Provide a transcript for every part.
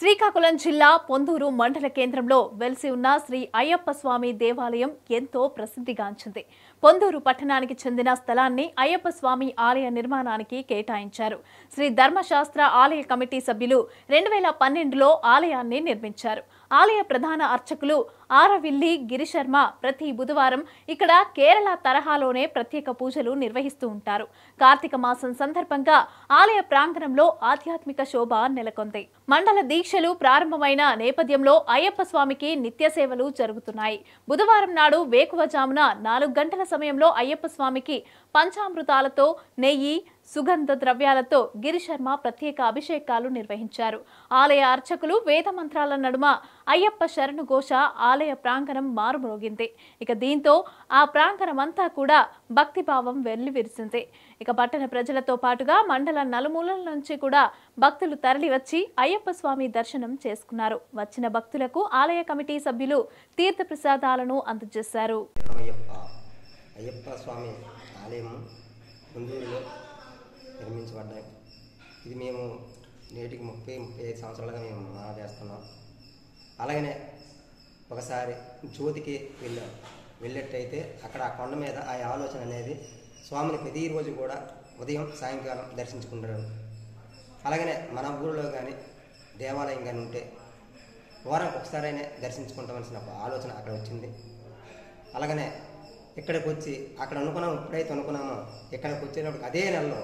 శ్రీకాకుళం జిల్లా పొందూరు మండల కేంద్రంలో వెలిసి ఉన్న శ్రీ అయ్యప్ప స్వామి దేవాలయం ఎంతో ప్రసిద్ధిగాంచింది పొందూరు పట్టణానికి చెందిన స్థలాన్ని అయ్యప్ప స్వామి ఆలయ నిర్మాణానికి కేటాయించారు శ్రీ ధర్మశాస్త్ర ఆలయ కమిటీ సభ్యులు రెండు వేల పన్నెండులో ఆలయాన్ని నిర్మించారు ఆలయ ప్రధాన అర్చకులు ఆరవిల్లి గిరిశర్మ ప్రతి బుధవారం ఇక్కడ కేరళ తరహాలోనే ప్రత్యేక పూజలు నిర్వహిస్తూ ఉంటారు కార్తీక మాసం సందర్భంగా ఆలయ ప్రాంగణంలో ఆధ్యాత్మిక శోభ నెలకొంది మండల దీక్షలు ప్రారంభమైన నేపథ్యంలో అయ్యప్ప స్వామికి నిత్య సేవలు జరుగుతున్నాయి బుధవారం నాడు వేకువజామున నాలుగు గంటల సమయంలో అయ్యప్ప స్వామికి పంచామృతాలతో నెయ్యి సుగంధ ద్రవ్యాలతో గిరిశర్మ ప్రత్యేక అభిషేకాలు నిర్వహించారు ఆలయ అర్చకులు వేద మంత్రాల నడుమ అయ్యప్ప శరణు ఘోష ఆలయ ప్రాంగణం మారుమోగింది ఇక దీంతో ఆ ప్రాంగణం అంతా కూడా భక్తిభావం వెల్లివిరిసింది ఇక పట్టణ ప్రజలతో పాటుగా మండల నలుమూలల నుంచి కూడా భక్తులు తరలివచ్చి అయ్యప్ప స్వామి దర్శనం చేసుకున్నారు వచ్చిన భక్తులకు ఆలయ కమిటీ సభ్యులు తీర్థప్రసాదాలను అందజేశారు రామయ్యప్ప అయ్యప్ప స్వామి ఆలయం కుందూరులో నిర్మించబడ్డాయి ఇది మేము నేటికి ముప్పై ముప్పై ఐదు సంవత్సరాలుగా మేము మాల చేస్తున్నాం అలాగనే ఒకసారి జ్యోతికి వెళ్ళాం వెళ్ళేట్టయితే అక్కడ ఆ కొండ మీద ఆ ఆలోచన అనేది స్వామిని ప్రతిరోజు కూడా ఉదయం సాయంకాలం దర్శించుకుంటారు అలాగనే మన ఊరిలో కానీ దేవాలయం కానీ ఉంటే వారం ఒకసారైనా దర్శించుకుంటామని ఒక ఆలోచన అక్కడ వచ్చింది అలాగనే ఇక్కడికి వచ్చి అక్కడ అనుకున్నాము ఎప్పుడైతే అనుకున్నామో ఇక్కడికి వచ్చేటప్పుడు అదే నెలలో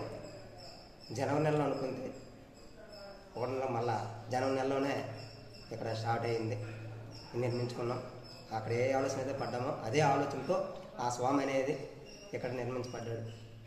జనవరి నెలలో అనుకుంటే ఒక నెల మళ్ళా జనవరి నెలలోనే ఇక్కడ స్టార్ట్ అయింది నిర్మించుకున్నాం అక్కడ ఏ ఆలోచన అయితే పడ్డామో అదే ఆలోచనతో ఆ స్వామి అనేది ఇక్కడ నిర్మించబడ్డాడు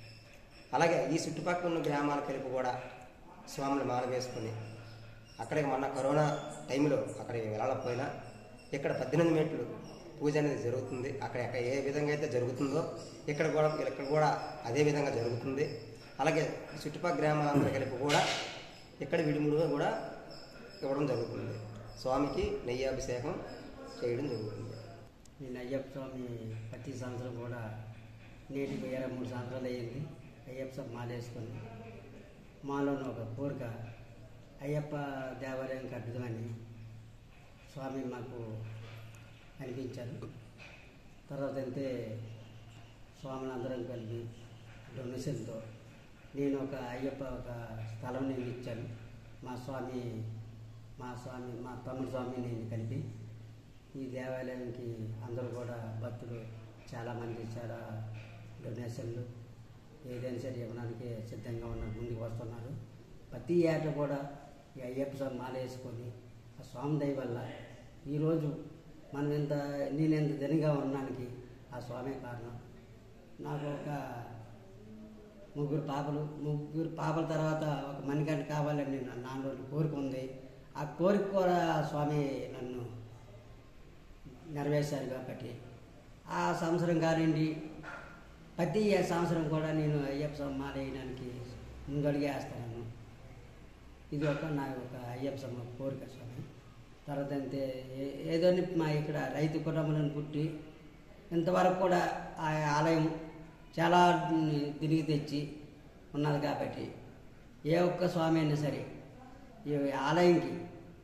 అలాగే ఈ చుట్టుపక్కల ఉన్న గ్రామాల కలిపి కూడా స్వాములు మాల వేసుకొని అక్కడికి మొన్న కరోనా టైంలో అక్కడికి వెళ్ళకపోయినా ఇక్కడ పద్దెనిమిది మెట్లు పూజ అనేది జరుగుతుంది అక్కడ ఎక్కడ ఏ విధంగా అయితే జరుగుతుందో ఇక్కడ కూడా ఇక్కడ కూడా అదే విధంగా జరుగుతుంది అలాగే చుట్టుపక్కల గ్రామాలందరూ కలిపి కూడా ఇక్కడ విడిముడుగా కూడా ఇవ్వడం జరుగుతుంది స్వామికి నెయ్యి అభిషేకం చేయడం జరుగుతుంది నేను అయ్యప్ప స్వామి ప్రతి సంవత్సరం కూడా నేటికి ఇరవై మూడు సంవత్సరాలు అయ్యింది అయ్యప్ప స్వామి మాలేసుకొని మాలోని ఒక కోరిక అయ్యప్ప దేవాలయం కట్టుదామని స్వామి మాకు అనిపించారు తర్వాత అయితే స్వాములందరం కలిపి డొనేషన్తో నేను ఒక అయ్యప్ప ఒక స్థలం నేను ఇచ్చాను మా స్వామి మా స్వామి మా తమ్ముడు స్వామి నేను కలిపి ఈ దేవాలయానికి అందరూ కూడా భక్తులు చాలామంది చాలా డొనేషన్లు ఏదైనా సరే ఇవ్వడానికి సిద్ధంగా ఉన్నారు ముందుకు వస్తున్నారు ప్రతి ఏట కూడా ఈ అయ్యప్ప స్వామి మాల వేసుకొని ఆ స్వామి దయ వల్ల ఈరోజు మనం ఎంత నేను ఎంత దినగా ఉన్నానికి ఆ స్వామే కారణం నాకు ఒక ముగ్గురు పాపలు ముగ్గురు పాపల తర్వాత ఒక మణిగంట కావాలని నేను నాన్న రోజులు కోరిక ఉంది ఆ కోరిక కూడా ఆ స్వామి నన్ను నెరవేర్చారు కాబట్టి ఆ సంవత్సరం కానివ్వండి ప్రతి సంవత్సరం కూడా నేను అయ్యప్ప స్వామి మాల వేయడానికి ముందడుగే వేస్తాను ఇది ఒక నా ఒక అయ్యప్ప స్వామి కోరిక స్వామి తర్వాత అంతే ఏ- ఏదో మా ఇక్కడ రైతు కుటుంబంలో పుట్టి ఇంతవరకు కూడా ఆ ఆలయం చాలా తిరిగి తెచ్చి ఉన్నది కాబట్టి ఏ ఒక్క స్వామి అయినా సరే ఈ ఆలయంకి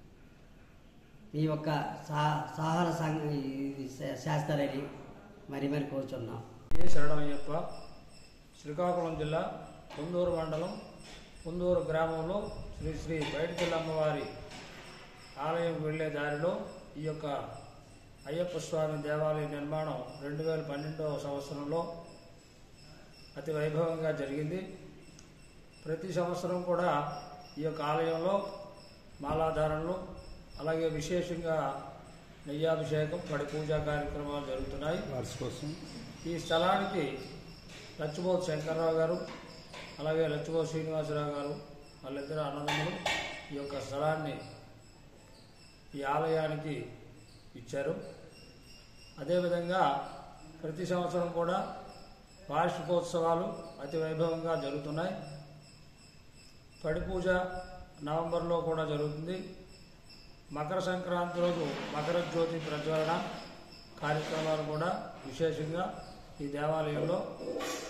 ఈ యొక్క సా సహార సంఘ ఇది శా- శాస్త్రాలని మరి మరి కోరుచున్నాం ఏ శరణమయ్యప్ప శ్రీకాకుళం జిల్లా పొందూరు మండలం పొందూరు గ్రామంలో శ్రీ శ్రీ బయటికెళ్ళ అమ్మవారి ఆలయం వెళ్ళే దారిలో ఈ యొక్క అయ్యప్ప స్వామి దేవాలయ నిర్మాణం రెండు వేల పన్నెండవ సంవత్సరంలో అతి వైభవంగా జరిగింది ప్రతి సంవత్సరం కూడా ఈ యొక్క ఆలయంలో మాలాధారణలు అలాగే విశేషంగా నెయ్యాభిషేకం పడి పూజా కార్యక్రమాలు జరుగుతున్నాయి ఈ స్థలానికి లచ్చిబోత్ శంకర్రావు గారు అలాగే లచ్చిబోత్ శ్రీనివాసరావు గారు వాళ్ళిద్దరు అన్నదమ్ములు ఈ యొక్క స్థలాన్ని ఈ ఆలయానికి ఇచ్చారు అదేవిధంగా ప్రతి సంవత్సరం కూడా వార్షికోత్సవాలు అతి వైభవంగా జరుగుతున్నాయి పడి పూజ నవంబర్లో కూడా జరుగుతుంది మకర సంక్రాంతి రోజు మకర జ్యోతి ప్రజ్వలన కార్యక్రమాలు కూడా విశేషంగా ఈ దేవాలయంలో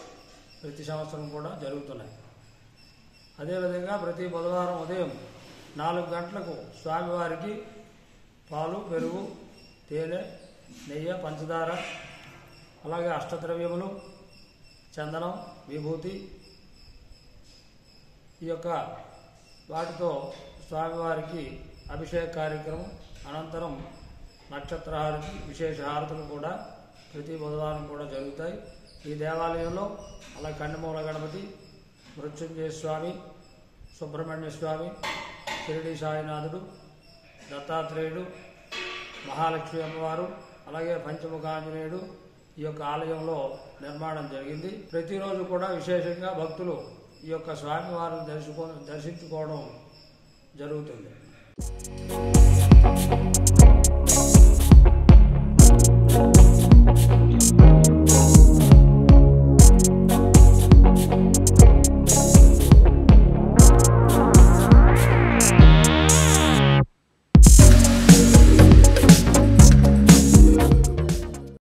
ప్రతి సంవత్సరం కూడా జరుగుతున్నాయి అదేవిధంగా ప్రతి బుధవారం ఉదయం నాలుగు గంటలకు స్వామివారికి పాలు పెరుగు తేనె నెయ్యి పంచదార అలాగే అష్టద్రవ్యములు చందనం విభూతి ఈ యొక్క వాటితో స్వామివారికి అభిషేక కార్యక్రమం అనంతరం నక్షత్ర హారతి విశేష హారతులు కూడా ప్రతి బుధవారం కూడా జరుగుతాయి ఈ దేవాలయంలో అలా కండమూల గణపతి మృత్యుంజయ స్వామి సుబ్రహ్మణ్య స్వామి షిరిడి సాయినాథుడు దత్తాత్రేయుడు మహాలక్ష్మి అమ్మవారు అలాగే పంచముఖాంజనేయుడు ఈ యొక్క ఆలయంలో నిర్మాణం జరిగింది ప్రతిరోజు కూడా విశేషంగా భక్తులు ఈ యొక్క స్వామివారిని దర్శించుకో దర్శించుకోవడం జరుగుతుంది